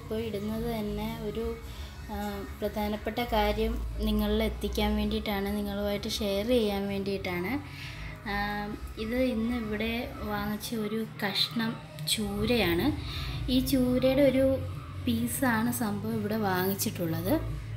ഇപ്പോൾ ഇടുന്നത് തന്നെ ഒരു ആ, പ്രധാനപ്പെട്ട കാര്യം നിങ്ങളിൽ എത്തിക്കാൻ വേണ്ടിയിട്ടാണ് നിങ്ങളുമായിട്ട് ഷെയർ ചെയ്യാൻ വേണ്ടിയിട്ടാണ് ആ, ഇത് ഇന്ന് ഇവിടെ വാങ്ങിച്ച ഒരു കഷ്ണം ചൂരയാണ് ഈ ചൂരയുടെ ഒരു പീസാണ് സംഭവം ഇവിടെ വാങ്ങിച്ചിട്ടുള്ളത്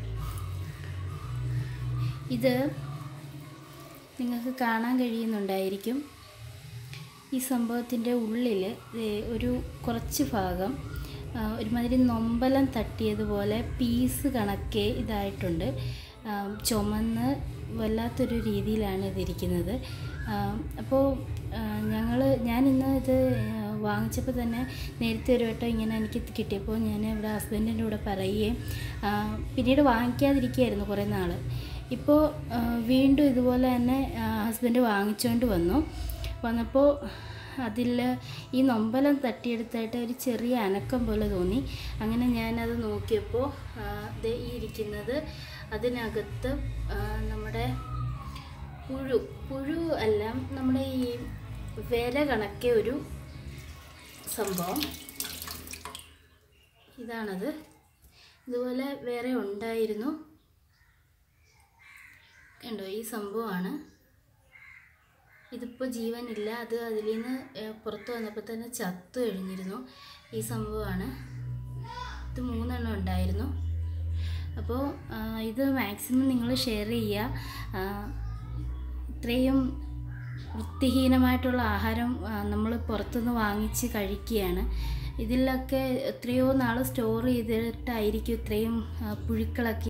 ഇത് നിങ്ങൾക്ക് കാണാൻ കഴിയുന്നുണ്ടായിരിക്കും ഈ സംഭവത്തിൻ്റെ ഉള്ളിൽ ഒരു കുറച്ച് ഭാഗം ആ, ഒരുമാതിരി നൊമ്പലം തട്ടിയതുപോലെ പീസ് കണക്കെ ഇതായിട്ടുണ്ട് ആ, ചുമന്ന് വല്ലാത്തൊരു രീതിയിലാണ് ഇതിരിക്കുന്നത് അപ്പോൾ ഞങ്ങൾ ഞാനിന്ന് ഇത് ആ, വാങ്ങിച്ചപ്പോൾ തന്നെ നേരത്തെ ഒരു വട്ടം ഇങ്ങനെ എനിക്ക് കിട്ടിയപ്പോൾ ഞാൻ ഇവിടെ ഹസ്ബൻഡിൻ്റെ കൂടെ പറയുകയും ആ, പിന്നീട് വാങ്ങിക്കാതിരിക്കുകയായിരുന്നു കുറേ നാൾ ഇപ്പോൾ ആ, വീണ്ടും ഇതുപോലെ തന്നെ ഹസ്ബൻഡ് വാങ്ങിച്ചുകൊണ്ട് വന്നു വന്നപ്പോൾ അതിൽ ഈ നൊമ്പലം തട്ടിയെടുത്തായിട്ട് ഒരു ചെറിയ അനക്കം പോലെ തോന്നി അങ്ങനെ ഞാനത് നോക്കിയപ്പോൾ ആ, ദേ ഈ ഇരിക്കുന്നത് അതിനകത്ത് ആ, നമ്മുടെ പുഴു പുഴു അല്ല നമ്മുടെ ഈ വിര കണക്കെ ഒരു സംഭവം ഇതാണത് ഇതുപോലെ വേറെ ഉണ്ടായിരുന്നു കണ്ടോ ഈ സംഭവമാണ് ഇതിപ്പോൾ ജീവനില്ല അത് അതിൽ നിന്ന് ഏഹ്, പുറത്ത് വന്നപ്പോൾ തന്നെ ചത്തു കഴിഞ്ഞിരുന്നു ഈ സംഭവമാണ് ഇത് മൂന്നെണ്ണം ഉണ്ടായിരുന്നു അപ്പോൾ ആ, ഇത് മാക്സിമം നിങ്ങൾ ഷെയർ ചെയ്യുക ആ, ഇത്രയും വൃത്തിഹീനമായിട്ടുള്ള ആഹാരം നമ്മൾ പുറത്തുനിന്ന് വാങ്ങിച്ച് കഴിക്കുകയാണ് ഇതിലൊക്കെ എത്രയോ നാൾ സ്റ്റോർ ചെയ്തിട്ടായിരിക്കും ഇത്രയും ആ, പുഴുക്കളൊക്കെ